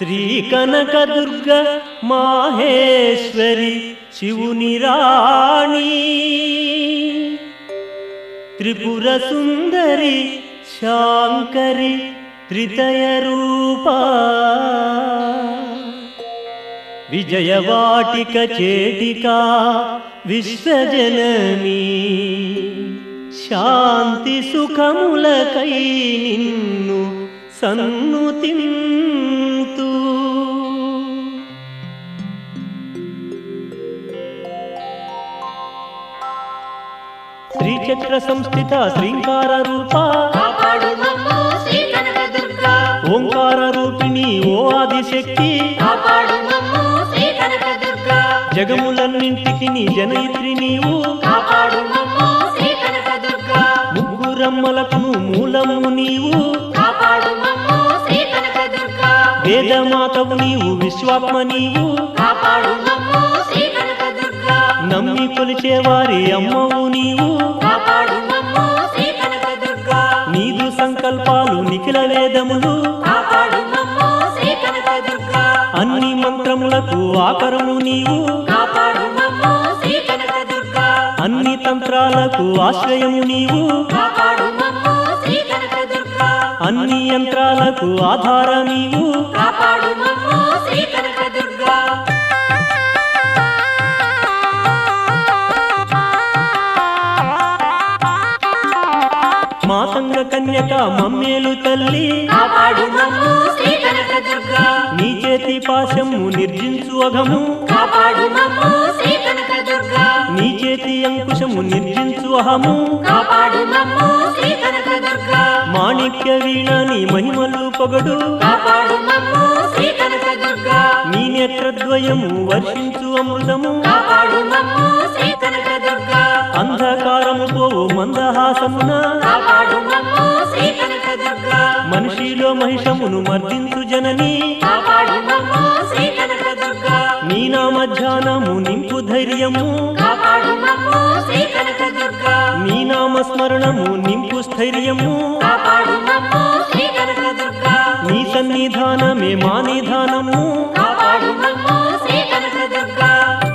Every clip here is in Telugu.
శ్రీ కనకదుర్గ మాహేశ్వరి శివుని రాణి త్రిపుర సుందరి శాంకరి త్రితయ రూపా విజయవాటిక చేటికా విశ్వజననీ శాంతి సుఖములకై నిన్ను సన్నుతింతు శ్రీచక్ర సంస్థిత శ్రీంకార రూప కాపాడు మమ్ము శ్రీ కనకదుర్గా ఓంకార రూపిణి ఓ ఆదిశక్తి కాపాడు మమ్ము శ్రీ కనకదుర్గా జగములన్నింటికి నీ జనయిత్రి నీవు కాపాడు మమ్ము శ్రీ కనకదుర్గా ముగ్గురమ్మలకును మూలము నీవు కాపాడు మమ్ము శ్రీ కనకదుర్గా వేదమాతవు నీవు విశ్వాత్మ నీవు కాపాడు మమ్ము శ్రీ కనకదుర్గా నమ్మి కొలిచే వారి అమ్మవు నీవు కాపాడు మమ్ము శ్రీ కనకదుర్గా నీదు సంకల్పాలు నిఖిల వేదములు కాపాడు మమ్ము శ్రీ కనకదుర్గా అన్ని మంత్రములకు ఆకరము నీవు కాపాడు మమ్ము శ్రీ కనకదుర్గా అన్ని తంత్రాలకు ఆశ్రయము నీవు కాపాడు మమ్ము శ్రీ కనకదుర్గా అన్ని యంత్రాలకు ఆధార నీవు కాపాడు మమ్ము శ్రీ కనకదుర్గా మాతంగ కన్యక మమ్మేలు తల్లి కాపాడు మమ్ము శ్రీ కనకదుర్గా నీ చేతి పాశము నిర్జించు అఘము కాపాడు మమ్ము శ్రీ కనకదుర్గా నీ చేతి అంకుశము నిర్జించు అహము కాపాడు మమ్ము శ్రీ కనకదుర్గా మాణిక్య వీణ నీ మహిమలు పొగడు కాపాడు మమ్ము శ్రీ కనకదుర్గా నీ నేత్రద్వయము వర్షించు అమృతము కాపాడు మమ్ము శ్రీ కనకదుర్గా అంధకారము పోవు మందహాసమున కాపాడు మమ్ము శ్రీ కనకదుర్గా మనిషిలో మహిషమును మర్దించు జనని కాపాడు మమ్ము శ్రీ కనకదుర్గా నీ నామధ్యానము నింపు ధైర్యము కాపాడు మమ్ము శ్రీ కనకదుర్గా నీ నామస్మరణము నింపు స్థైర్యము కాపాడు మమ్ము శ్రీ కనకదుర్గా నీ సన్నిధానమే మా నిధానము కాపాడు మమ్ము శ్రీ కనకదుర్గా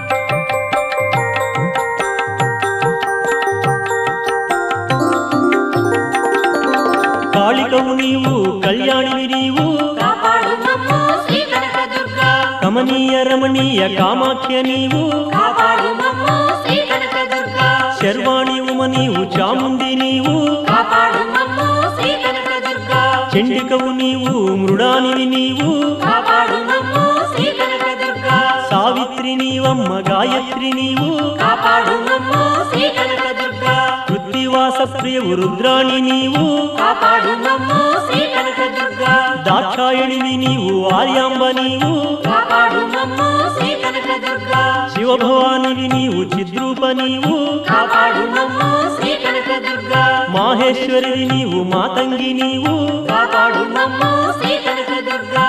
కాళికవు నీవు కళ్యాణివి నీవు కాపాడు మమ్ము శ్రీ కనకదుర్గా కమనీయ రమణీయ కామాఖ్య నీవు కాపాడు మమ్ము శ్రీ కనకదుర్గా శర్వాణి ఉమ నీవు చాముండి నీవు కాపాడు మమ్ము శ్రీ కనకదుర్గా చండికవు నీవు మృడానివి నీవు కాపాడు మమ్ము శ్రీ కనకదుర్గా సావిత్రి నీవమ్మ గాయత్రి నీవు కాపాడు మమ్ము శ్రీ కనకదుర్గా కృత్తివాస ప్రియవు రుద్రాణి నీవు కాపాడు మమ్ము శ్రీ కనకదుర్గా దాక్షాయణివి నీవు ఆర్యాంబ నీవు కాపాడు మమ్ము శ్రీ కనకదుర్గా శివభవానివి నీవు చిద్రూప నీవు కాపాడు మమ్ము శ్రీ కనకదుర్గా మాహేశ్వరివి నీవు మాతంగి నీవు కాపాడు మమ్ము శ్రీ కనకదుర్గా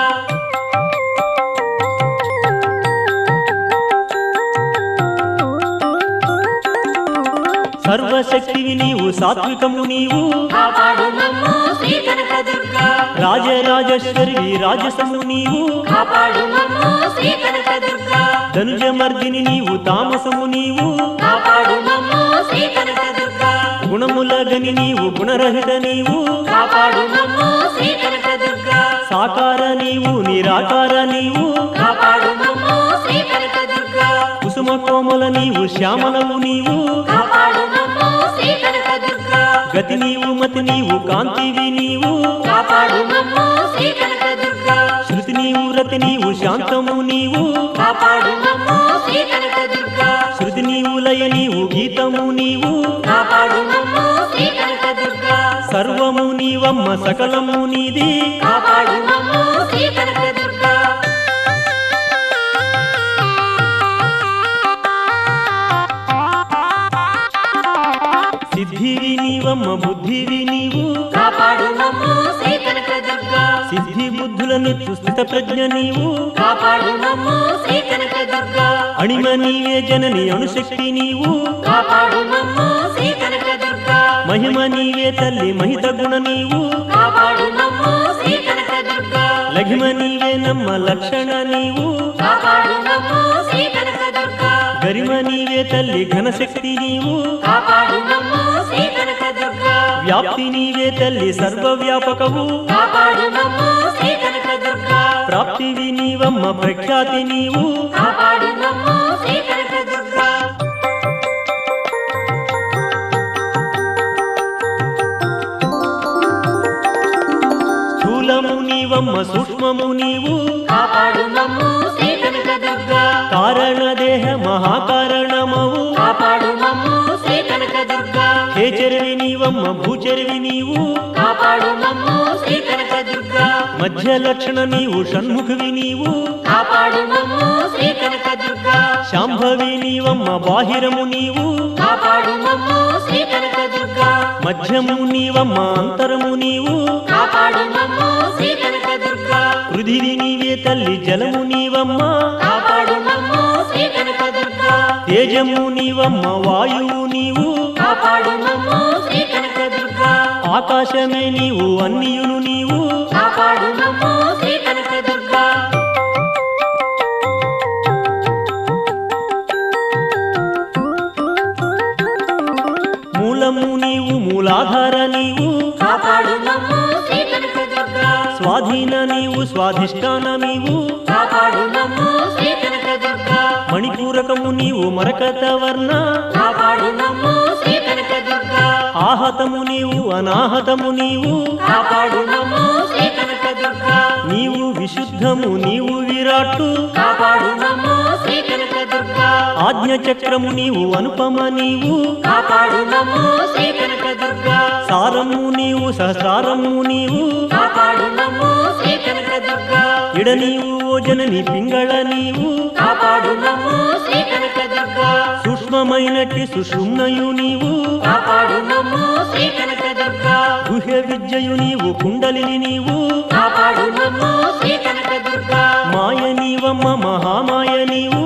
సర్వశక్తివి నీవు సాత్వికము నీవు కాపాడు మమ్ము శ్రీ కనకదుర్గా రాజరాజేశ్వరివి రాజసము నీవు కాపాడు మమ్ము శ్రీ కనకదుర్గా ధనుజమర్దిని నీవు తామసము నీవు కాపాడు మమ్ము శ్రీ కనకదుర్గా గుణముల గని నీవు గుణరహిత నీవు కాపాడు మమ్ము శ్రీ కనకదుర్గా సాకార నీవు నిరాకార నీవు కాపాడు మమ్ము శ్రీ కనకదుర్గా కుసుమ కోమల నీవు శ్యామలము నీవు కాపాడు మమ్ము శ్రీ కనకదుర్గా గతి నీవు మతి నీవు కాంతివి నీవు కాపాడు మమ్ము శ్రీ కనకదుర్గా శృతి నీవు రతి నీవు శాంతము నీవు కాపాడు మమ్ము శ్రీ కనకదుర్గా శృతి నీవు లయ నీవు గీతము నీవు కాపాడు మమ్ము శ్రీ కనకదుర్గా సర్వము నీవమ్మ సకలము నీది కాపాడు మమ్ము శ్రీ కనకదుర్గా సిద్ధివి నీవమ్మ బుద్ధివి నీవు కాపాడు మమ్ము శ్రీ కనకదుర్గా సిద్ధి బుద్ధులను స్థిత ప్రజ్ఞ నీవు కాపాడు మమ్ము శ్రీ కనకదుర్గా అణిమ నీవే జనని అణుశక్తి నీవు కాపాడు మమ్ము శ్రీ కనకదుర్గా మహిమ నీవే తల్లి మహిత గుణ నీవు కాపాడు మమ్ము శ్రీ కనకదుర్గా లఘిమ నీవే నమ్మ లక్షణ నీవు కాపాడు మమ్ము శ్రీ కనకదుర్గా గరిమ నీవే తల్లి ఘనశక్తి నీవు కాపాడు మమ్ము శ్రీ కనకదుర్గా వ్యాప్తి నీవే తల్లి సర్వవ్యాపకవు కాపాడు మమ్ము శ్రీ కనకదుర్గా ప్రాప్తివి నీవమ్మ ప్రఖ్యాతి నీవు కాపాడు మమ్ము శ్రీ కనకదుర్గా స్థూలము నీవమ్మ సూక్ష్మము నీవు కాపాడు మమ్ము శ్రీ కనకదుర్గా కారణదేహ మహాకారణమవు కాపాడు మమ్ము శ్రీ కనకదుర్గా హేచరివి నీవమ్మ భూచరివి నీవు కాపాడు మమ్ము శ్రీ కనకదుర్గా మధ్య లక్షణ నీవు షణ్ముఖవి నీవు కాపాడు మమ్ము శ్రీ కనకదుర్గా శాంభవి నీవమ్మ బాహిరము నీవు కాపాడు మమ్ము శ్రీ కనకదుర్గా మధ్యము నీవమ్మ అంతరము నీవు కాపాడు మమ్ము శ్రీ కనకదుర్గా పృథివి నీవే తల్లి జలము నీవమ్మ కాపాడు మమ్ము శ్రీ కనకదుర్గా తేజము నీవమ్మ వాయువు నీవు కాపాడు మమ్ము శ్రీ కనకదుర్గా ఆకాశమే నీవు అన్నియును నీవు కాపాడు మమ్ము శ్రీ కనకదుర్గా మూలము నీవు మూలాధార నీవు కాపాడు మమ్ము శ్రీ కనకదుర్గా స్వాధీన నీవు స్వాధిష్టాన నీవు కాపాడు మమ్ము శ్రీ కనకదుర్గా మణిపూరకము నీవు మరకత వర్ణ కాపాడు మమ్ము శ్రీ కనకదుర్గా ఆహతము నీవు అనాహతము నీవు కాపాడు మమ్ము శ్రీ కనకదుర్గా నీవు విశుద్ధము నీవు విరాట్టు కాపాడు మమ్ము శ్రీ కనకదుర్గా ఆజ్ఞ చక్రము నీవు అనుపమ నీవు కాపాడు మమ్ము శ్రీ కనకదుర్గా సారము నీవు సహసారము నీవు కాపాడు మమ్ము శ్రీ కనకదుర్గా ఇడ నీవు ఓ జనని పింగళ నీవు కాపాడు మమ్ము శ్రీ కనకదుర్గా సూక్ష్మమైనట్టి సుషుమ్నయు నీవు కాపాడు మమ్ము శ్రీ కనకదుర్గా గుహ్య విద్యయు నీవు కుండలిని నీవు కాపాడు మమ్ము శ్రీ కనకదుర్గా మాయ నీవమ్మ మహామాయ నీవు